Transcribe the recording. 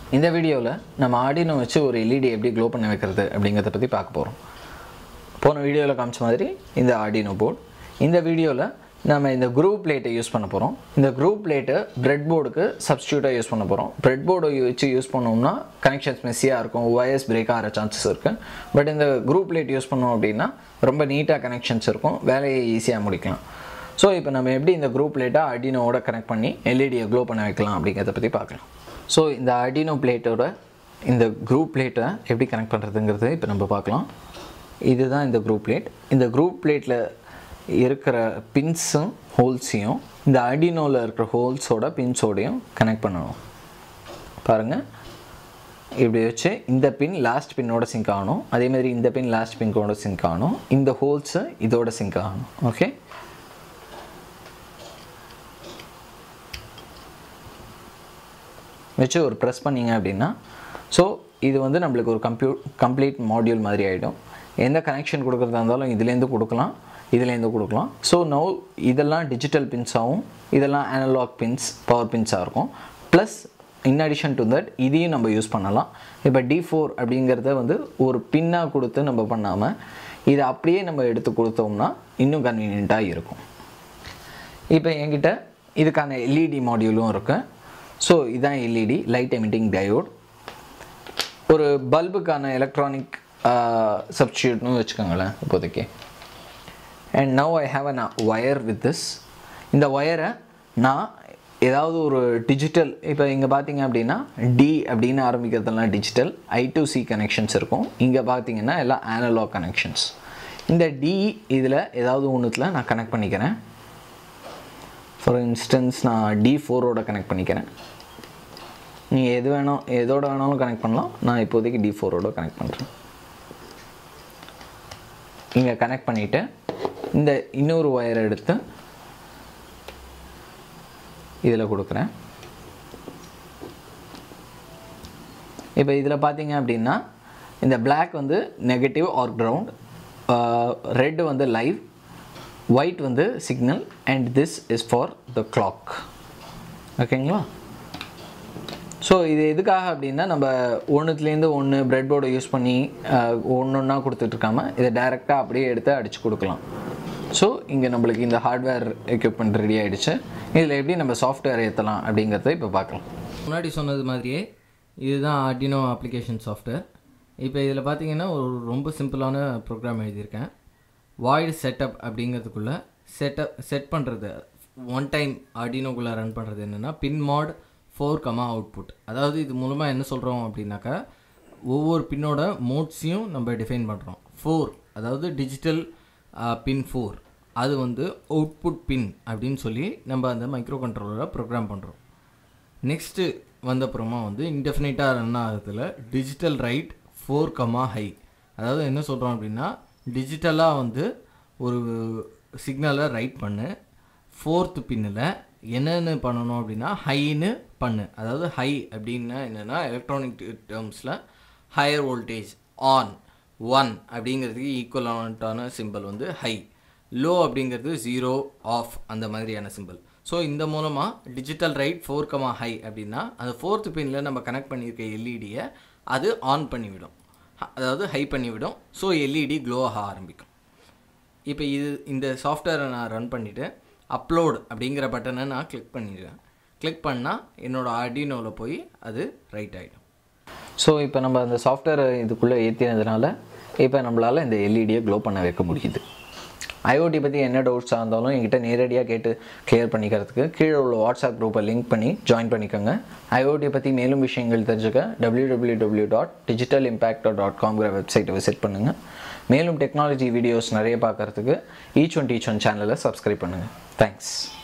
இந்த வீடியோவில் நம்ம ஆடினோ வச்சு ஒரு எல்இடி எப்படி க்ளோ பண்ண வைக்கிறது அப்படிங்கிறத பற்றி பார்க்க போகிறோம் போன வீடியோவில் காமிச்ச மாதிரி இந்த ஆடினோ போர்டு இந்த வீடியோவில் நம்ம இந்த குரூப் பிளேட்டை யூஸ் பண்ண போகிறோம் இந்த குரூப் பிளேட்டை பிரெட் போர்டுக்கு சப்ஸ்டியூட்டாக யூஸ் பண்ண போகிறோம் பிரெட் போர்டை வச்சு யூஸ் பண்ணோம்னா கனெக்ஷன்ஸ் மெஸ்ஸியாக இருக்கும் ஒயர்ஸ் பிரேக் ஆகிற சான்சஸ் இருக்குது பட் இந்த குரூப் பிளேட் யூஸ் பண்ணோம் அப்படின்னா ரொம்ப நீட்டாக கனெக்ஷன்ஸ் இருக்கும் வேலையை ஈஸியாக முடிக்கலாம் ஸோ இப்போ நம்ம எப்படி இந்த குரூப் பிளேட்டை அடினோவோட கனெக்ட் பண்ணி எல்இடியை க்ளோ பண்ண வைக்கலாம் அப்படிங்கிறத பற்றி பார்க்கலாம் ஸோ இந்த அடினோ பிளேட்டோட இந்த குரூப் பிளேட்டை எப்படி கனெக்ட் பண்ணுறதுங்கிறது இப்போ நம்ம பார்க்கலாம் இதுதான் இந்த குரூப் பிளேட் இந்த குரூப் பிளேட்டில் இருக்கிற பின்ஸும் ஹோல்ஸையும் இந்த அடினோவில் இருக்கிற ஹோல்ஸோட பின்ஸோடையும் கனெக்ட் பண்ணணும் பாருங்கள் இப்படி வச்சு இந்த பின் லாஸ்ட் பின்னோட சிங்க் ஆகணும் அதே மாதிரி இந்த பின் லாஸ்ட் பின்னோட சிங்க் ஆகணும் இந்த ஹோல்ஸு இதோட சிங்க் ஆகணும் ஓகே வச்சு ஒரு ப்ரெஸ் பண்ணிங்க அப்படின்னா ஸோ இது வந்து நம்மளுக்கு ஒரு கம்ப்யூ கம்ப்ளீட் மாடியூல் மாதிரி ஆகிடும் எந்த கனெக்ஷன் கொடுக்குறதா இருந்தாலும் இதுலேருந்து கொடுக்கலாம் இதுலேருந்து கொடுக்கலாம் ஸோ நோ இதெல்லாம் டிஜிட்டல் பின்ஸாகவும் இதெல்லாம் அனலாக் பின்ஸ் பவர் பின்ஸாக இருக்கும் plus in addition to that இதையும் நம்ம யூஸ் பண்ணலாம் இப்போ டி ஃபோர் அப்படிங்கிறத வந்து ஒரு பின்னாக கொடுத்து நம்ம பண்ணாமல் இதை அப்படியே நம்ம எடுத்து கொடுத்தோம்னா இன்னும் கன்வீனியண்ட்டாக இருக்கும் இப்போ என்கிட்ட இதுக்கான எல்இடி மாடியூலும் இருக்குது ஸோ இதுதான் எல்இடி லைட் எமிட்டிங் டயோட் ஒரு பல்புக்கான எலக்ட்ரானிக் சப்ஸ்டியூட்னு வச்சுக்கோங்களேன் இப்போதைக்கு and now I have an wire with this இந்த ஒயரை நான் ஏதாவது ஒரு டிஜிட்டல் இப்போ இங்கே பார்த்தீங்க அப்படின்னா டி அப்படின்னு ஆரம்பிக்கிறதெல்லாம் digital I two C connections இருக்கும் இங்கே பார்த்தீங்கன்னா எல்லாம் ஆனலாக் கனெக்ஷன்ஸ் இந்த டி இதில் ஏதாவது ஒன்றுத்தில் நான் கனெக்ட் பண்ணிக்கிறேன் ஃபார் இன்ஸ்டன்ஸ் நான் டி ஃபோரோட கனெக்ட் பண்ணிக்கிறேன் நீங்கள் எது வேணும் எதோட வேணாலும் கனெக்ட் பண்ணலாம் நான் இப்போதைக்கு டி ஃபோரோட கனெக்ட் பண்ணுறேன் இங்கே கனெக்ட் பண்ணிவிட்டு இந்த இன்னொரு ஒயரை எடுத்து இதில் கொடுக்குறேன் இப்போ இதில் பார்த்தீங்க அப்படின்னா இந்த பிளாக் வந்து நெகட்டிவ் ஆர் கிரவுண்ட் ரெட் வந்து லைவ் ஒயிட் வந்து signal and this is for the clock ஓகேங்களா ஸோ இது எதுக்காக அப்படின்னா நம்ம ஒன்றுத்துலேருந்து ஒன்று பிரெட் போர்டை யூஸ் பண்ணி ஒன்று ஒன்றா கொடுத்துட்ருக்காம இதை டைரெக்டாக அப்படியே எடுத்து அடித்து கொடுக்கலாம் ஸோ இங்கே நம்மளுக்கு இந்த ஹார்ட்வேர் எக்யூப்மெண்ட் ரெடி ஆகிடுச்சு இதில் எப்படி நம்ம சாஃப்ட்வேர் ஏற்றலாம் அப்படிங்கிறத இப்போ பார்க்கலாம் முன்னாடி சொன்னது மாதிரியே இதுதான் ஆர்டினோ அப்ளிகேஷன் சாஃப்ட்வேர் இப்போ இதில் பார்த்தீங்கன்னா ஒரு ரொம்ப சிம்பிளான ப்ரோக்ராம் எழுதியிருக்கேன் வாய்டு செட்டப் அப்படிங்கிறதுக்குள்ளே செட்டப் செட் பண்ணுறது ஒன் டைம் ஆர்டினோக்குள்ளே ரன் பண்ணுறது என்னென்னா pin mode four comma output அதாவது இது மூலமாக என்ன சொல்கிறோம் அப்படின்னாக்கா ஒவ்வொரு பின்னோட மோட்ஸையும் நம்ம டிஃபைன் பண்ணுறோம் ஃபோர் அதாவது டிஜிட்டல் பின் ஃபோர் அது வந்து அவுட்புட் பின் அப்படின்னு சொல்லி நம்ம அந்த மைக்ரோ கண்ட்ரோலரை ப்ரோக்ராம் பண்ணுறோம் நெக்ஸ்ட்டு வந்தப்புறமா வந்து இன்டெஃபினைட்டாக ரன் ஆகிறதுல digital write four comma high அதாவது என்ன சொல்கிறோம் அப்படின்னா டிஜிட்டலாக வந்து ஒரு சிக்னலை ரைட் பண்ணு ஃபோர்த்து பின்னில் என்னென்னு பண்ணணும் அப்படின்னா ஹைன்னு பண்ணு அதாவது ஹை அப்படின்னா என்னென்னா எலக்ட்ரானிக் டேர்ம்ஸில் ஹையர் வோல்டேஜ் ஆன் ஒன் அப்படிங்கிறதுக்கு ஈக்குவலான சிம்பிள் வந்து ஹை லோ அப்படிங்கிறது ஜீரோ ஆஃப் அந்த மாதிரியான சிம்பிள் ஸோ இந்த மூலமாக digital write four comma high அப்படின்னா அந்த ஃபோர்த்து பின்னில் நம்ம கனெக்ட் பண்ணியிருக்க எல்இடியை அது ஆன் பண்ணிவிடும் அதாவது ஹை பண்ணிவிடும் ஸோ எல்இடி க்ளோ ஆக ஆரம்பிக்கும் இப்போ இது இந்த சாஃப்ட்வேரை நான் ரன் பண்ணிவிட்டு அப்லோட் அப்படிங்கிற பட்டனை நான் கிளிக் பண்ணிடுவேன் கிளிக் பண்ணால் என்னோடய ஆர்டினோவில் போய் அது ரைட் ஆகிடும் ஸோ இப்போ நம்ம அந்த சாஃப்ட்வேரை இதுக்குள்ளே ஏற்றினதுனால இப்போ நம்மளால் இந்த எல்இடியை க்ளோ பண்ண வைக்க முடியுது ஐஓடி பற்றி என்ன டவுட்ஸாக இருந்தாலும் என்கிட்ட நேரடியாக கேட்டு கிளியர் பண்ணிக்கிறதுக்கு கீழே உள்ள வாட்ஸ்அப் குரூப்பை லிங்க் பண்ணி ஜாயின் பண்ணிக்கோங்க ஐஓடி பற்றி மேலும் விஷயங்கள் தெரிஞ்சுக்க W W W dot digital impact dot காம்ங்கிற வெப்சைட்டை விசிட் பண்ணுங்கள் மேலும் டெக்னாலஜி வீடியோஸ் நிறைய பார்க்குறதுக்கு ஈச் ஒன் டீச் ஒன் சேனலை சப்ஸ்கிரைப் பண்ணுங்கள் தேங்க்ஸ்